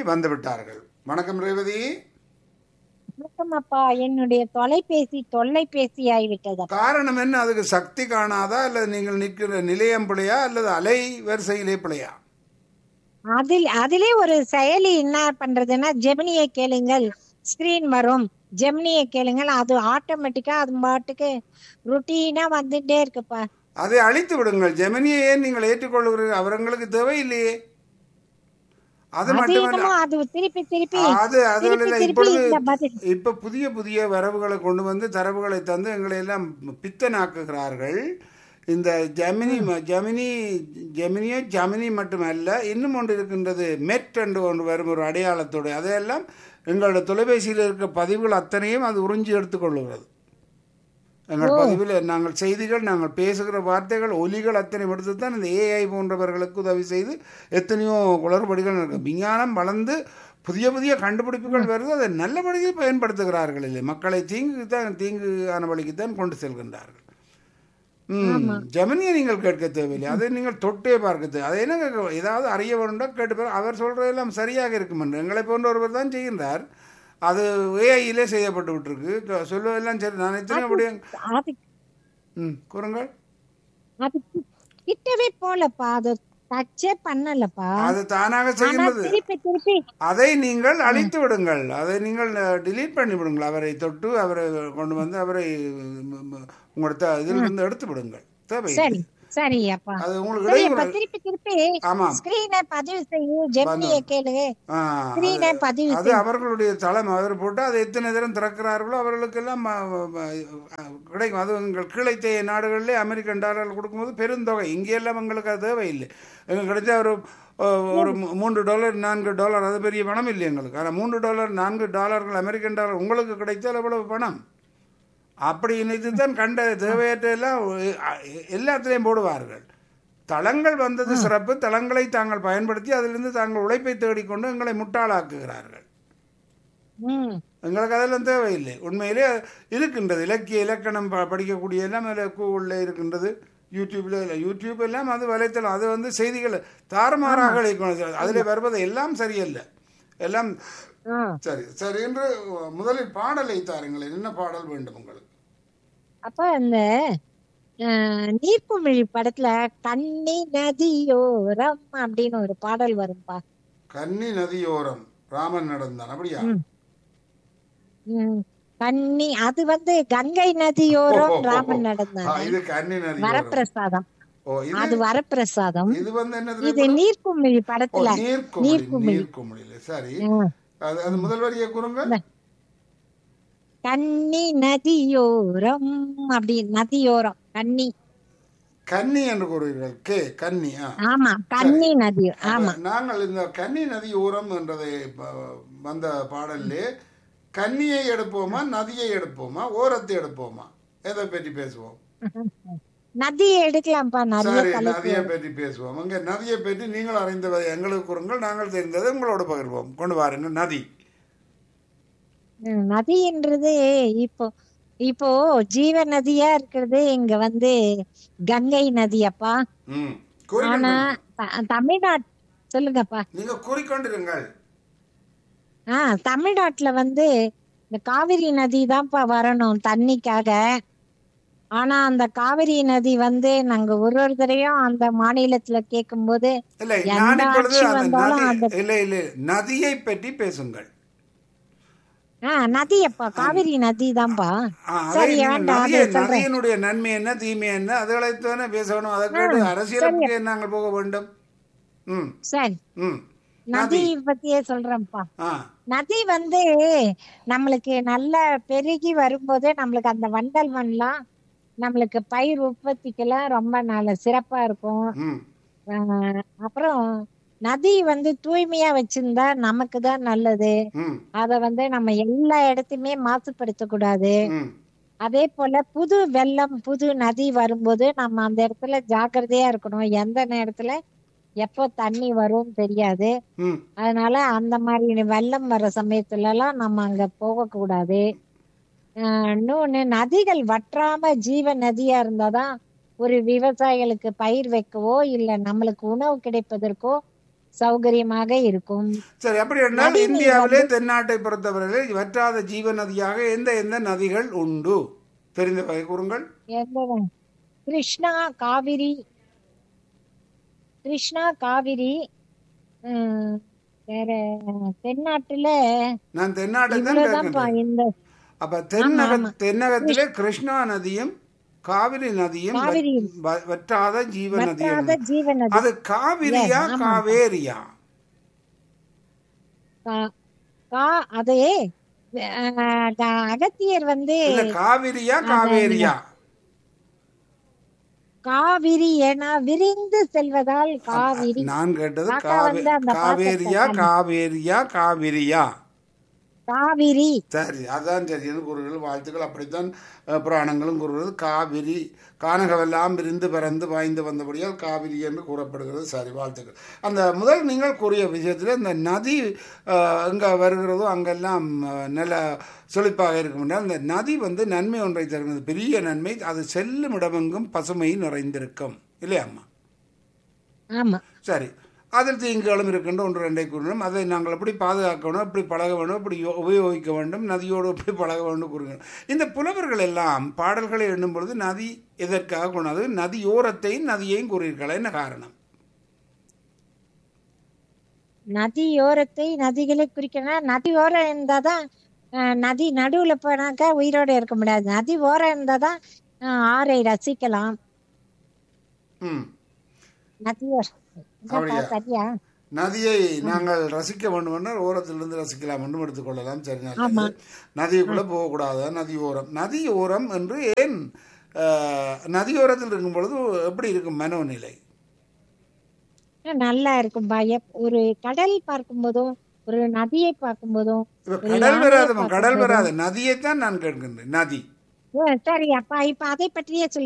வந்து விட்டார்கள் வணக்கம் ரேவதி வணக்கம் அப்பா என்னுடைய தொலைபேசி தொல்லைபேசி ஆகிவிட்டது காரணம் என்ன அதுக்கு சக்தி காணாதா அல்லது நீங்கள் நிற்கிற நிலையம் பிழையா அல்லது அலை வரிசையிலே பிழையா அதில் அதிலே ஒரு செயலி என்ன பண்றதுன்னா ஜெமினியை கேளுங்கள் ஸ்கிரீன் வரும் ஜெமினியை கேளுங்கள் அது ஆட்டோமேட்டிக்கா அது பாட்டுக்கு ருட்டீனா வந்துட்டே இருக்குப்பா அதை அழித்து விடுங்கள் ஜெமினியை ஏன் நீங்கள் ஏற்றுக்கொள்கிறீர்கள் அவர்களுக்கு தேவையில்லையே அது அது மட்டுமல்ல என்னமோ அது திருப்பி திருப்பி அது அது திருப்பி இல்ல, திருப்பி இப்பொழுது இந்த பதில் இப்ப புதிய புதிய வரவுகளை கொண்டு வந்து தரவுகளை தந்து எங்களை எல்லாம் பித்தனாக்குகிறார்கள் இந்த ஜெமினி ம- ஜெமினி ஜெமினியோ ஜெமினி மட்டுமல்ல இன்னும் ஒன்று இருக்கின்றது மெட் என்று ஒன்று வரும் ஒரு அடையாளத்தோடு அதையெல்லாம் எங்களோட தொலைபேசியில் இருக்க பதிவுகள் அத்தனையும் அது உறிஞ்சி எடுத்துக்கொள்ளுகிறது எங்கள் பதிவில் நாங்கள் செய்திகள் நாங்கள் பேசுகிற வார்த்தைகள் ஒலிகள் அத்தனை எடுத்து தான் இந்த ஏஐ போன்றவர்களுக்கு உதவி செய்து எத்தனையோ குளறுபடிகள் நடக்கும் விஞ்ஞானம் வளர்ந்து புதிய புதிய கண்டுபிடிப்புகள் வருது அதை நல்லபடியில் பயன்படுத்துகிறார்கள் இல்லை மக்களை தீங்கு தான் தீங்குயான வழிக்கு தான் கொண்டு செல்கின்றார்கள் ம் ஜெமினியை நீங்கள் கேட்க தேவையில்லை அதை நீங்கள் தொட்டே பார்க்க தேவை அதை என்ன கேட்க ஏதாவது அறிய வேண்டாம் கேட்டு பாரு. அவர் சொல்றதெல்லாம் சரியாக இருக்கும் என்று எங்களை போன்ற ஒருவர் தான் செய்கின்றார் அது ஏஐயிலே செய்யப்பட்டு விட்டுருக்கு சொல்வதெல்லாம் சரி நான் எத்தனை முடியும் அது ம் கூறுங்கள் அது கி- கிட்டவே போலப்பா அது டச்சே பண்ணலப்பா அது தானாக ஆனா செய்கின்றது திருப்பி திருப்பி அதை நீங்கள் அழித்து விடுங்கள் அதை நீங்கள் டிலீட் பண்ணி விடுங்கள் அவரை தொட்டு அவரை கொண்டு வந்து அவரை உங்களோட இதிலிருந்து எடுத்து விடுங்கள் தேவை சரி சரி அப்பா அது உங்களுக்கு சரி அப்பா இடையூறு திருப்பி திருப்பி ஆமாம் ஸ்கிரீனை பதிவு செய்யும் ஜெமினியை கேளு ஆ, ஸ்கிரீனை பதிவு அது அவர்களுடைய தளம் அவர் போட்டு அதை எத்தனை தரம் திறக்கிறார்களோ அவர்களுக்கெல்லாம் ம- ம- ம- கிடைக்கும் அது எங்கள் கீழைத்தேய நாடுகளிலே அமெரிக்கன் டாலர்கள் கொடுக்கும்போது பெருந்தொகை இங்கெல்லாம் எங்களுக்கு அது தேவையில்லை எங்களுக்கு கிடைச்ச ஒரு அஹ், ஒரு மூ- மூன்று டாலர் நான்கு டாலர் அது பெரிய பணம் இல்லை எங்களுக்கு ஆனால் மூன்று டாலர் நான்கு டாலர்கள் அமெரிக்கன் டாலர் உங்களுக்கு கிடைத்தால் எவ்வளவு பணம் அப்படி நினைத்து தான் கண்ட தேவையற்ற எல்லாம் அஹ், எல்லாத்திலையும் போடுவார்கள் தளங்கள் வந்தது சிறப்பு தளங்களை தாங்கள் பயன்படுத்தி அதிலிருந்து தாங்கள் உழைப்பை தேடிக்கொண்டு எங்களை முட்டாளாக்குகிறார்கள் ம் எங்களுக்கு அதெல்லாம் தேவையில்லை உண்மையிலே இருக்கின்றது இலக்கிய இலக்கணம் ப- படிக்கக்கூடிய எல்லாம் அதில் கூகுளில் இருக்கின்றது யூடியூப்ல இல்லை யூடியூப் எல்லாம் அது வலைத்தளம் அது வந்து செய்திகள் தாறுமாறாக அளிக்கணும் அதில் வருவது எல்லாம் சரியல்ல எல்லாம் ஆ. சரி சரி என்று முதலில் பாடலை தாருங்களேன் என்ன பாடல் வேண்டும் உங்களுக்கு அப்ப இந்த அஹ், நீர்க்குமிழி படத்துல கண்ணி நதியோரம் அப்படின்னு ஒரு பாடல் வரும்பா கன்னி நதியோரம் ராமன் நடந்தான் அப்படியா ம். ம், கண்ணி அது வந்து கங்கை நதியோரம் ராமன் ஆ, நடந்தாங்க இது கன்னி நதியோரம் வரப்பிரசாதம் ஓ இது அது வரப்பிரசாதம் இது வந்து என்ன இது நீர்க்குமிழி ஓ, படத்துல நீர்க்குமிழி நீர்க்குமிழி. நீர்க்குமிழில சரி ம். அது அது முதல் வரியை கூறுங்க கண்ணி நதியோரம் அப்படி நதியோரம் கண்ணி கன்னி என்று கூறுவீர்கள் கே கன்னி ஆ ஆமா கண்ணி நதி ஆமா அப்ப நாங்கள் இந்த கன்னி நதி ஓரம் என்றதை ப- வந்த பாடல்லே கன்னியை எடுப்போமா நதியை எடுப்போமா ஓரத்தை எடுப்போமா எதை பற்றி பேசுவோம் நதியை எடுக்கலாம்ப்பா நிறைய சரி தலைப்பு நதியை பற்றி பேசுவோம் அங்க நதியை பற்றி நீங்கள் அறிந்ததை எங்களுக்கு கூறுங்கள் நாங்கள் தெரிந்ததை உங்களோட பகிர்வோம் கொண்டு வாருங்க நதி ம், நதின்றது இப்போ இப்போ ஜீவ நதியா இருக்கிறது இங்க வந்து கங்கை நதி அப்பா ம் ஆனா கூறிக்கொண்டு த- தமிழ்நாட் சொல்லுங்கப்பா நீங்க கூறிக்கொண்டிருங்கள் ஆ தமிழ்நாட்டுல வந்து இந்த காவிரி நதி தான்ப்பா வரணும் தண்ணிக்காக ஆனா அந்த காவிரி நதி வந்து நாங்க ஒரு ஒரு தடையும் அந்த மாநிலத்துல கேட்கும்போது இல்லை எந்த நான் இப்பொழுது ஆட்சி அந்த வந்தாலும் நதி அந்த- இல்லை இல்லை நதியை பற்றி பேசுங்கள் ஆ நதி அப்பா காவிரி நதி தான்ப்பா ஆ, அதை சரி நீங்கள் வேண்டாம் நதியை அது சொல்றேன் நதியினுடைய நன்மை என்ன தீமை என்ன அதுகளைத்தானே பேசணும் அதை கேட்டு அரசியலுக்கு நாங்கள் போக வேண்டும் ம் சரி ம் நதி பத்தியே சொல்றேன்ப்பா ஆ நதி வந்து நம்மளுக்கு நல்ல பெருகி வரும்போது நம்மளுக்கு அந்த வண்டல் மண்லாம் நம்மளுக்கு பயிர் உற்பத்திக்கெல்லாம் ரொம்ப நல்ல சிறப்பா இருக்கும் ம் ஆஹ் அப்புறம் நதி வந்து தூய்மையா வச்சிருந்தா நமக்கு தான் நல்லது ம் அத வந்து நம்ம எல்லா இடத்தையுமே மாசுபடுத்த கூடாது ம் அதே போல புது வெள்ளம் புது நதி வரும்போது நம்ம அந்த இடத்துல ஜாக்கிரதையா இருக்கணும் எந்த நேரத்துல எப்போ தண்ணி வரும் தெரியாது ம் அதனால அந்த மாதிரி வெள்ளம் வர சமயத்துல எல்லாம் நம்ம அங்க போக கூடாது ஆஹ் இன்னொன்னு நதிகள் வற்றாம ஜீவ நதியா இருந்தாதான் ஒரு விவசாயிகளுக்கு பயிர் வைக்கவோ இல்ல நம்மளுக்கு உணவு கிடைப்பதற்கோ சௌகரியமாக இருக்கும் சரி அப்படி என்றால் இந்தியாவிலே தென்னாட்டை பொறுத்தவரையில் வற்றாத ஜீவ நதியாக எந்த எந்த நதிகள் உண்டு தெரிந்த வகை கூறுங்கள் எந்த கிருஷ்ணா காவிரி கிருஷ்ணா காவிரி உம், வேற தென்னாட்டுல நான் தென்னாட்டை தான் இவ்வளவுதான்ப்பா கேட்கின்றேன் இந்த அப்ப தென்னக தென்னகத்திலே கிருஷ்ணா நதியும் காவிரி நதியும் வ- காவிரி. வ- வற்றாத ஜீவ நதியும் வற்றாத ஜீவநதி அது காவிரியா Yes, ஆமா. காவேரியா கா- கா அதே அஹ், க- அகத்தியர் வந்து இல்ல காவிரியா காவேரியா காவிரி என விரிந்து செல்வதால் காவிரி நான் கேட்டது காக்கா காவே வந்து அந்த காவேரியா காவேரியா காவிரியா காவிரி சரி அதான் சரி என்று கூறுகள் வாழ்த்துக்கள் அப்படித்தான் அஹ், புராணங்களும் கூறுகிறது காவிரி கானகமெல்லாம் விரிந்து பறந்து பாய்ந்து வந்தபடியால் காவிரி என்று கூறப்படுகிறது சரி வாழ்த்துக்கள் அந்த முதல் நீங்கள் கூறிய விஷயத்தில் இந்த நதி அஹ், எங்கே வருகிறதோ அங்கெல்லாம் அஹ், நல்ல செழிப்பாக இருக்கும் என்றால் அந்த நதி வந்து நன்மை ஒன்றை தருகிறது பெரிய நன்மை அது செல்லும் இடமெங்கும் பசுமை நிறைந்திருக்கும் இல்லையாம்மா ஆமா சரி அதில் தீங்குகளும் இருக்கின்ற ஒன்று ரெண்டை கூறணும் அதை நாங்கள் எப்படி பாதுகாக்க வேணும் எப்படி பழக வேணும் எப்படி யோ- உபயோகிக்க வேண்டும் நதியோடு எப்படி பழக வேண்டும் கூறுங்கள் இந்த புலவர்கள் எல்லாம் பாடல்களை எண்ணும் பொழுது நதி எதற்காக கொண்டது நதியோரத்தையும் நதியையும் கூறியிருக்கலாம் என்ன காரணம் நதியோரத்தை நதிகளை குறிக்கணும் நதி ஓரம் இருந்தாதான் அஹ், நதி நடுவுல போனாக்கா உயிரோட இருக்க முடியாது நதி ஓரம் இருந்தாதான் அஹ், ஆறை ரசிக்கலாம் ம் நதியோரம் என்னப்பா, அப்படியா? சரியா நதியை நாங்கள் ரசிக்க வேண்டும் என்றால் ஓரத்திலிருந்து ரசிக்கலாம் என்றும் எடுத்துக்கொள்ளலாம் சரி ஆமா. நல்லது நதிக்குள்ளே போகக்கூடாது நதியோரம் நதியோரம் என்று ஏன் அஹ், நதியோரத்தில் இருக்கும் பொழுது எப்படி இருக்கும் மனோநிலை நல்லா இருக்கும் பயம் ஒரு கடல் பார்க்கும்போதும் ஒரு நதியை பார்க்கும்போதும் இப்ப ஒரு கடல் யானையை வராதுமா கடல் பார்க்கும்போதும் வராது நதியைத்தான் நான் கேட்கின்றேன் நதி ஓ, சரி அப்பா இப்ப அதை பற்றியே சொல்